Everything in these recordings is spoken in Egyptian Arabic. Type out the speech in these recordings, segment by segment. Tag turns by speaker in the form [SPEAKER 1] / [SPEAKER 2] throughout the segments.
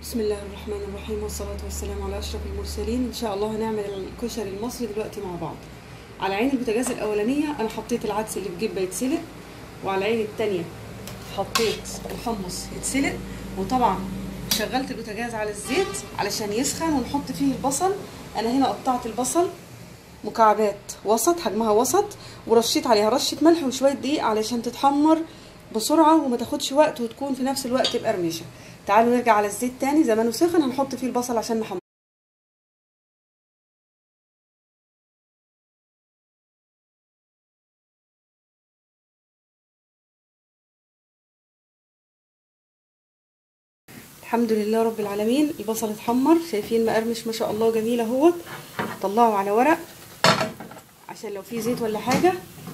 [SPEAKER 1] بسم الله الرحمن الرحيم والصلاة والسلام على أشرف المرسلين إن شاء الله هنعمل الكشري المصري دلوقتي مع بعض على عين البوتاجاز الأولانية أنا حطيت العدس اللي في جبة يتسلق وعلى العين التانية حطيت الحمص يتسلق وطبعا شغلت البوتاجاز على الزيت علشان يسخن ونحط فيه البصل أنا هنا قطعت البصل مكعبات وسط حجمها وسط ورشيت عليها رشة ملح وشوية دقيق علشان تتحمر بسرعة وما تاخدش وقت وتكون في نفس الوقت بقرمشة تعالوا نرجع على الزيت تاني زمانه سخن هنحط فيه البصل عشان نحمره الحمد لله رب العالمين البصل اتحمر شايفين مقرمش ما شاء الله جميل اهوت طلعه على ورق عشان لو في زيت ولا حاجه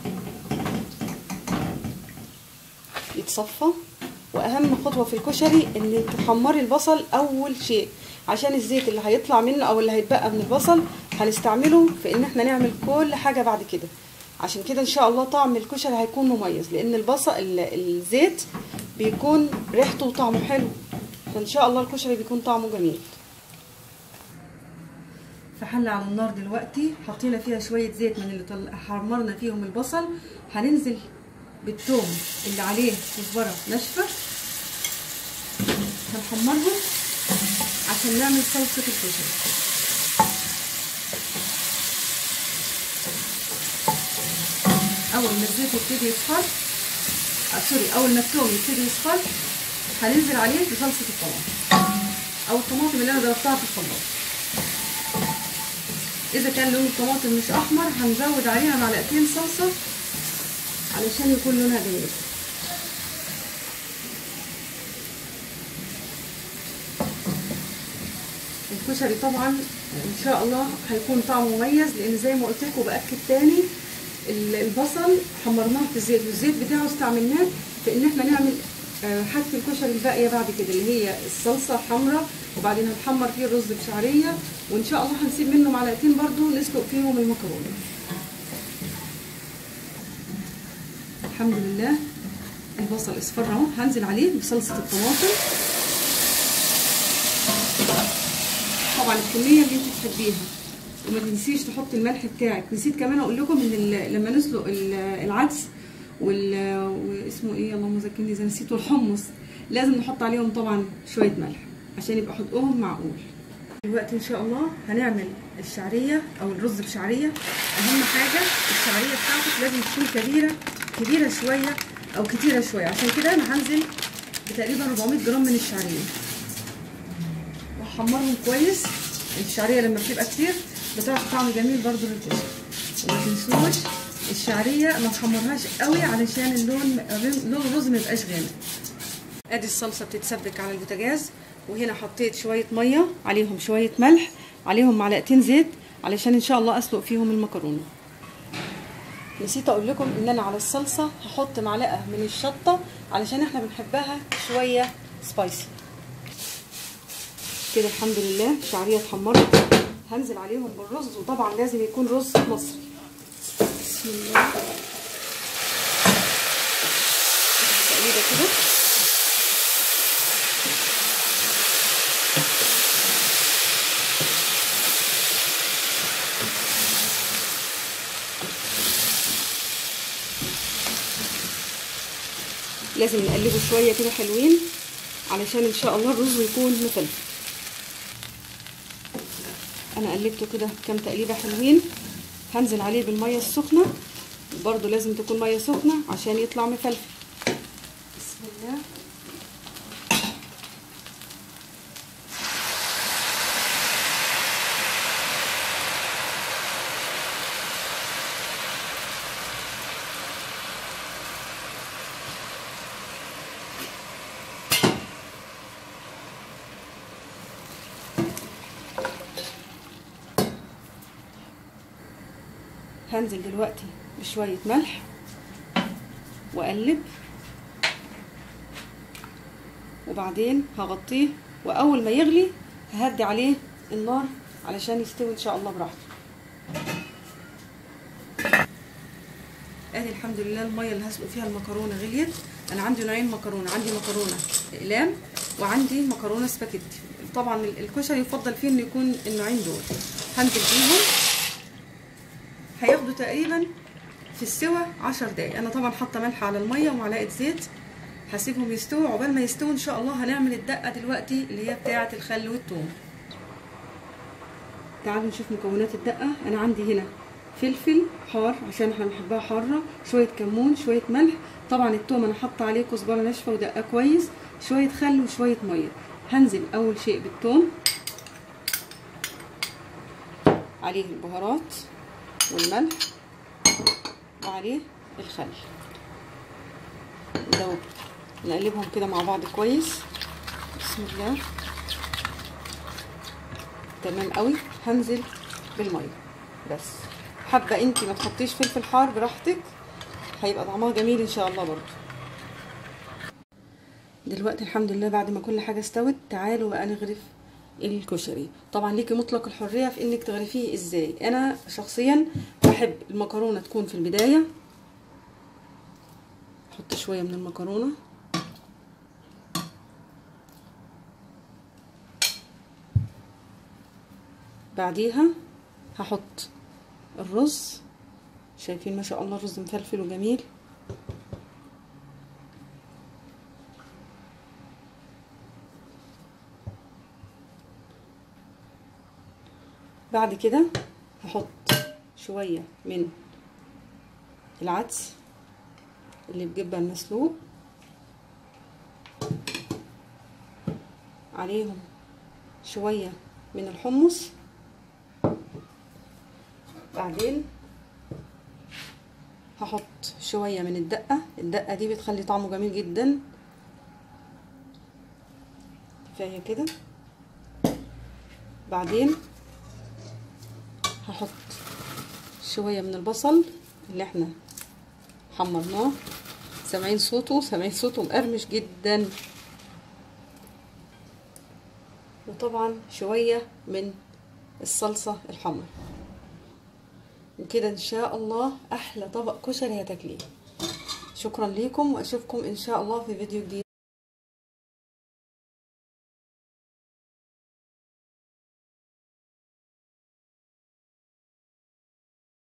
[SPEAKER 1] يتصفى واهم خطوه في الكشري ان تحمري البصل اول شيء عشان الزيت اللي هيطلع منه او اللي هيتبقى من البصل هنستعمله في ان احنا نعمل كل حاجه بعد كده عشان كده ان شاء الله طعم الكشري هيكون مميز لان البصل الزيت بيكون ريحته وطعمه حلو فان شاء الله الكشري بيكون طعمه جميل في حله على النار دلوقتي حطينا فيها شويه زيت من اللي حمرنا فيهم البصل هننزل بالثوم اللي عليه كزبره ناشفه هنحمرهم عشان نعمل صلصه الكشري اول ما الزيت يبتدي يصفر آه سوري اول ما الثوم يبتدي يصفر هننزل عليه بصلصه الطماطم او الطماطم اللي انا ضربتها في الخلاط اذا كان لون الطماطم مش احمر هنزود عليها معلقتين صلصه علشان يكون لونها جميل الكشري طبعا ان شاء الله هيكون طعمه مميز لان زي ما قلت لكم باكد تاني البصل حمرناه في الزيت والزيت بتاعه استعملناه في ان احنا نعمل حاجه الكشري الباقيه بعد كده اللي هي الصلصه حمراء وبعدين هنحمر فيه الرز بشعريه وان شاء الله هنسيب منه معلقتين برده نسلق فيهم المكرونه الحمد لله البصل اصفر اهو هنزل عليه بصلصه الطماطم طبعا الكميه اللي انت تحبيها وما تنسيش تحط الملح بتاعك نسيت كمان اقول لكم ان لما نسلق العدس وال... واسمه ايه اللهم ذكرني اذا نسيت والحمص لازم نحط عليهم طبعا شويه ملح عشان يبقى حدقهم معقول دلوقتي ان شاء الله هنعمل الشعريه او الرز بشعريه اهم حاجه الشعريه بتاعتك لازم تكون كبيره كبيره شويه او كتيره شويه عشان كده انا هنزل بتقريبا 400 جرام من الشعريه واحمرهم كويس الشعريه لما بتبقى كتير بتعطي طعم جميل برده للكشري وما تنسوش الشعريه ما تحمرهاش قوي علشان اللون لون الرز ما يبقاش غامق ادي الصلصه بتتسبك على البوتاجاز وهنا حطيت شويه ميه عليهم شويه ملح عليهم معلقتين زيت علشان ان شاء الله اسلق فيهم المكرونه نسيت اقول لكم ان انا على الصلصه هحط معلقه من الشطه علشان احنا بنحبها شويه سبايسي كده الحمد لله الشعريه اتحمرت هنزل عليهم بالرز وطبعا لازم يكون رز مصري بسم الله تقليبه كده لازم نقلبه شويه كده حلوين علشان ان شاء الله الرز يكون مفلفل انا قلبته كده كام تقليبه حلوين هنزل عليه بالميه السخنه برضو لازم تكون ميه سخنه عشان يطلع مفلفل بسم الله هنزل دلوقتي بشوية ملح واقلب وبعدين هغطيه واول ما يغلي ههدي عليه النار علشان يستوي ان شاء الله براحته ادي الحمد لله الميه اللي هسلق فيها المكرونه غليت انا عندي نوعين مكرونه عندي مكرونه اقلام وعندي مكرونه سباكيتي طبعا الكشري يفضل فيه انه يكون النوعين دول هنزل بيهم هياخدوا تقريبا في السوا عشر دقايق انا طبعا حاطه ملح على الميه ومعلقه زيت هسيبهم يستووا عقبال ما يستووا ان شاء الله هنعمل الدقه دلوقتي اللي هي بتاعه الخل والثوم تعالوا نشوف مكونات الدقه انا عندي هنا فلفل حار عشان احنا بنحبها حاره شويه كمون شويه ملح طبعا التوم انا حاطه عليه كزبره ناشفه ودقه كويس شويه خل وشويه ميه هنزل اول شيء بالثوم عليه البهارات والملح وعليه الخل ندوب نقلبهم كده مع بعض كويس بسم الله تمام قوي هنزل بالميه بس حابه انت ما تحطيش فلفل حار براحتك هيبقى طعمها جميل ان شاء الله برضو دلوقتي الحمد لله بعد ما كل حاجه استوت تعالوا بقى نغرف الكشري طبعا ليكي مطلق الحريه في انك تغرفيه ازاي انا شخصيا بحب المكرونه تكون في البدايه احط شويه من المكرونه بعديها هحط الرز شايفين ما شاء الله الرز مفلفل وجميل بعد كده هحط شوية من العدس اللي بجبة المسلوق عليهم شوية من الحمص بعدين هحط شوية من الدقة الدقة دي بتخلي طعمه جميل جدا كفاية كده بعدين هحط شوية من البصل اللي احنا حمرناه سامعين صوته سامعين صوته مقرمش جدا وطبعا شوية من الصلصة الحمراء وكده ان شاء الله احلى طبق كشري هتاكليه شكرا ليكم واشوفكم ان شاء الله في فيديو جديد